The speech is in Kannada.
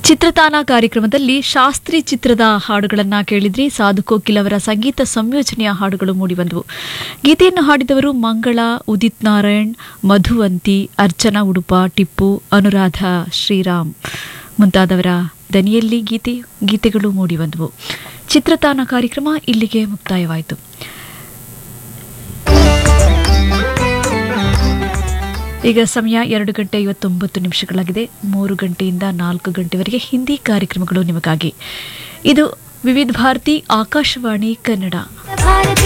ಚಿತ್ರತಾನ ಕಾರ್ಯಕ್ರಮದಲ್ಲಿ ಶಾಸ್ತ್ರಿ ಚಿತ್ರದ ಹಾಡುಗಳನ್ನ ಕೇಳಿದ್ರಿ ಸಾಧು ಕೋಕಿಲ್ ಅವರ ಸಂಗೀತ ಸಂಯೋಜನೆಯ ಹಾಡುಗಳು ಮೂಡಿಬಂದವು ಗೀತೆಯನ್ನು ಹಾಡಿದವರು ಮಂಗಳ ಉದಿತ್ ನಾರಾಯಣ್ ಮಧುವಂತಿ ಅರ್ಚನಾ ಉಡುಪ ಟಿಪ್ಪು ಅನುರಾಧ ಶ್ರೀರಾಮ್ ಮುಂತಾದವರ ದನಿಯಲ್ಲಿ ಗೀತೆ ಗೀತೆಗಳು ಮೂಡಿಬಂದವು ಚಿತ್ರತಾನ ಕಾರ್ಯಕ್ರಮ ಇಲ್ಲಿಗೆ ಮುಕ್ತಾಯವಾಯಿತು ಈಗ ಸಮಯ ಎರಡು ಗಂಟೆ ಐವತ್ತೊಂಬತ್ತು ನಿಮಿಷಗಳಾಗಿದೆ ಮೂರು ಗಂಟೆಯಿಂದ ನಾಲ್ಕು ಗಂಟೆವರೆಗೆ ಹಿಂದಿ ಕಾರ್ಯಕ್ರಮಗಳು ನಿಮಗಾಗಿ ಇದು ವಿವಿಧ ಭಾರತಿ ಆಕಾಶವಾಣಿ ಕನ್ನಡ ಭಾರತಿ